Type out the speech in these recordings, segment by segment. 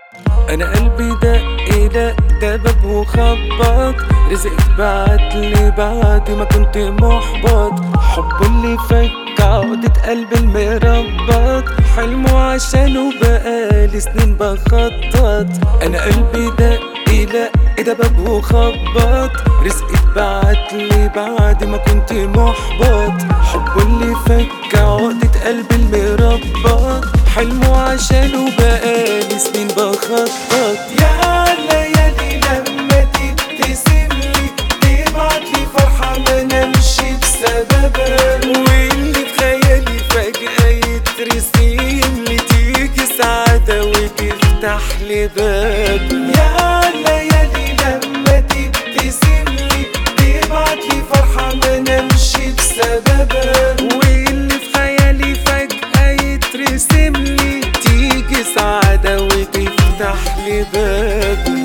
انا قلبي دق دق دبب وخبط رزقت بعتلي بعد ما كنت محبط حبه اللي فك عقدة قلبي المربط حلمه عشانه بقالي سنين بخطط انا قلبي دق دق دبب وخبط رزقت بعتلي بعد ما كنت محبط حبه اللي فك عقدة قلبي المربط حلمه عشانه بقالي سنين بخطط يا ليالي لما تبتسم لي تبعت لي فرحة ما نمشي بسببها واللي في خيالي فجأة يترسم لي تيجي سعادة وتفتح لي باب يا ليالي لما تبتسم لي تبعت لي فرحة ما نمشي بسببها واللي في خيالي فجأة يترسم لي تيجي سعادة وتفتح لي باب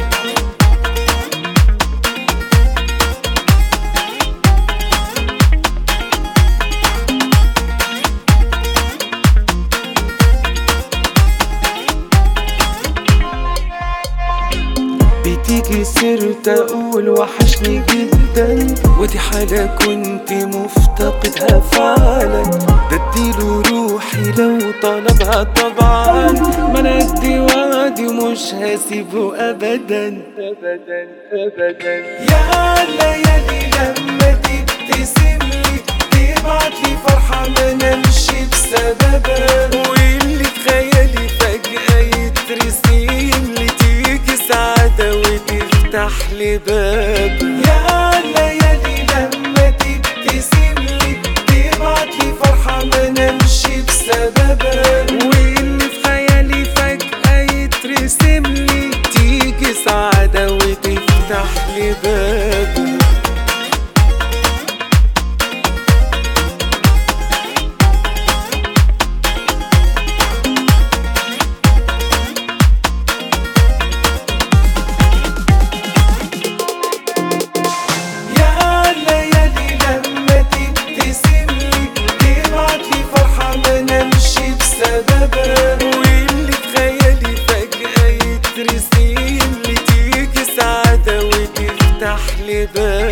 بتيجي سيرت اقول وحشني جدا ودي حالة كنت مفتقدها فعلا بديله روحي لو طلبها طبعا ما انا ادي وعدي ومش هسيبه ابدا ابدا ابدا يا ليالي لما تبتسم لي تبعت لي فرحة ما نمشي بسببها واللي في خيالي فجأة يترسم لي تيجي سعادة وتفتح لي باب يا ليالي لما تبتسم لي تبعت لي فرحة ما نمشي بسببها واللي في خيالي فجأة يترسم لي تيجي سعادة وتفتح لي باب يا ليالي لما تبتسم لي تبعت لي فرحة ما نمشي بسببها واللي في خيالي فجأة يترسم لي تيجي سعادة وتفتح لي باب